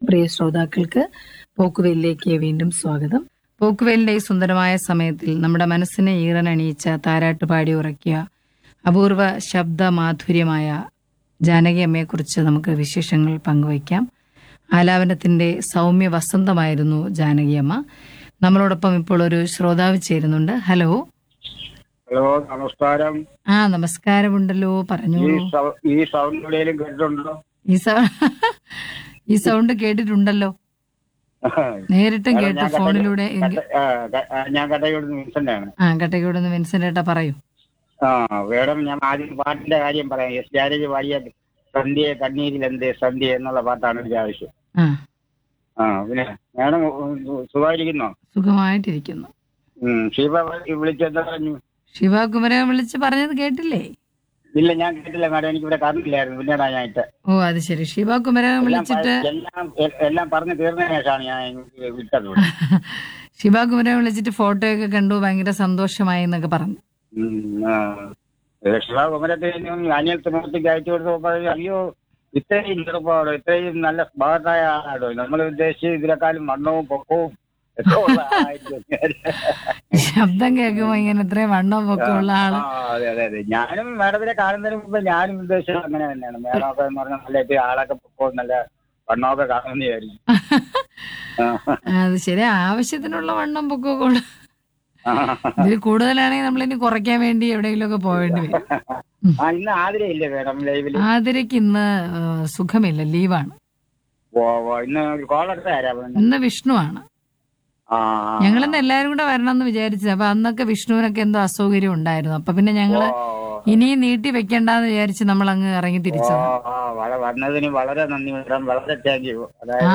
പ്രിയ ശ്രോതാക്കൾക്ക് പോക്കുവെയിലേക്ക് വീണ്ടും സ്വാഗതം പോക്കുവെയിലിന്റെ ഈ സുന്ദരമായ സമയത്തിൽ നമ്മുടെ മനസ്സിനെ ഈറനണിയിച്ച താരാട്ട് പാടി ഉറക്കിയ അപൂർവ ശബ്ദ മാധുര്യമായ ജാനകി അമ്മയെക്കുറിച്ച് നമുക്ക് വിശേഷങ്ങൾ പങ്കുവയ്ക്കാം ആലാപനത്തിന്റെ സൗമ്യ വസന്തമായിരുന്നു ജാനകി അമ്മ നമ്മളോടൊപ്പം ഇപ്പോൾ ഒരു ശ്രോതാവ് ചേരുന്നുണ്ട് ഹലോ ഹലോ നമസ്കാരം ആ നമസ്കാരമുണ്ടല്ലോ ഈ പറഞ്ഞോളൂ സൗ- ഈ സൗണ്ട് എവിടെയെങ്കിലും കേട്ടിട്ടുണ്ടോ ഈ സൗ ഈ സൗണ്ട് കേട്ടിട്ടുണ്ടല്ലോ നേരിട്ടും കാരണം കേട്ടു ഞാൻ കട്ട- ഫോണിലൂടെ എങ്കി- കട്ട- ആ, ക- ആ, ഞാൻ കട്ടയോട് വിൻസെന്റ് ആണ് ആ കട്ടയ്ക്കോട് വിൻസെന്റ് ഏട്ടാ പറയൂ ആ വേണം ഞാൻ ആദ്യം പാട്ടിന്റെ കാര്യം പറയാം എസ് ജാനകി പാടിയ സന്ധ്യ കണ്ണീരിൽ എന്ത് സന്ധ്യ എന്നുള്ള പാട്ടാണ് എനിക്ക് ആവശ്യം ആ ആ പിന്നെ മേഡം സുഖമായിരിക്കുന്നോ സുഖമായിട്ടിരിക്കുന്നു ഉം, ഷീബ വിളിച്ചെന്താ പറഞ്ഞു ശിവകുമരൻ വിളിച്ച് പറഞ്ഞത് കേട്ടില്ലേ ഇല്ല ഞാൻ കേട്ടില്ല മാഡം എനിക്ക് ഇവിടെ കറണ്ടില്ലായിരുന്നു പിന്നീടാ ഞാൻ ഇട്ട് ഓ അത് ശരി ശിവകുമരൻ എല്ലാം വിളിച്ചിട്ട് പ- എല്ലാം എ- എല്ലാം പറഞ്ഞു തീർന്നതിന് ശേഷമാണ് ഞാൻ ഇങ്ങോട്ട് വിട്ടത് ഇവിടെ. ശിവകുമരൻ വിളിച്ചിട്ട് ഫോട്ടോയൊക്കെ കണ്ടു ഭയങ്കര സന്തോഷമായി എന്നൊക്കെ പറഞ്ഞു ഉം, ആ. രക്ഷിതാ കുമരത്തിനും അനിയത്ത് മൂർത്തിക്ക് അയച്ചു കൊടുത്തപ്പോ പറഞ്ഞു, അയ്യോ ഇത്രയും ചെറുപ്പമാണോ ഇത്രയും നല്ല സ്മാർട്ടായ ആളാണോ നമ്മൾ ഉദ്ദേശിച്ച് ഇതിനെക്കാളും വണ്ണവും പൊക്കവും ഒക്കെ ഉള്ള ആളായിരിക്കും. ശബ്ദം കേൾക്കുമ്പോ ഇങ്ങനെ ഇത്രയും വണ്ണവും ഒക്കെ ഉള്ള ആള് ആ, അതെ അതെ അതെ ഞാനും മാഡത്തിനെ കാണുന്നതിന് മുമ്പ് ഞാനും ഉദ്ദേശിച്ചത് അങ്ങനെ തന്നെയാണ് മേഡമൊക്കെ എന്ന് പറഞ്ഞാൽ നല്ല ഇത് ആളൊക്കെ പൊക്കവും നല്ല വണ്ണമൊക്കെ കാണുന്ന വിചാരിക്കും ആ. അത് ശരി ആവശ്യത്തിനുള്ള വണ്ണം പൊക്കമൊക്കെ ഉള്ള ആ. ഇതിൽ കൂടുതലാണെങ്കിൽ നമ്മളിനി കുറയ്ക്കാൻ വേണ്ടി എവിടെയെങ്കിലും ഒക്കെ പോവേണ്ടി വരും ആ ഇന്ന് ആതിരയില്ലേ മേഡം ലൈവില് ആതിരയ്ക്ക് ഇന്ന് ആ, സുഖമില്ല ലീവാണ് ഓ ഓ, ഇന്ന് കോളെടുത്ത ആരാ പറഞ്ഞത്? ഇന്ന് വിഷ്ണുവാണ് ആ ഞങ്ങളിന്ന് എല്ലാരും കൂടെ വരണം എന്ന് വിചാരിച്ചത് അപ്പൊ അന്നൊക്കെ വിഷ്ണുവിനൊക്കെ എന്തോ അസൗകര്യം ഉണ്ടായിരുന്നു അപ്പൊ പിന്നെ ഞങ്ങള് ഓ, ഇനിയും നീട്ടി വെക്കണ്ടെന്ന് വിചാരിച്ച് നമ്മൾ അങ്ങ് ഇറങ്ങി ഓ, തിരിച്ചത് ആ, വള- വന്നതിന് വളരെ നന്ദി മേഡം വളരെ താങ്ക് യു അതായത്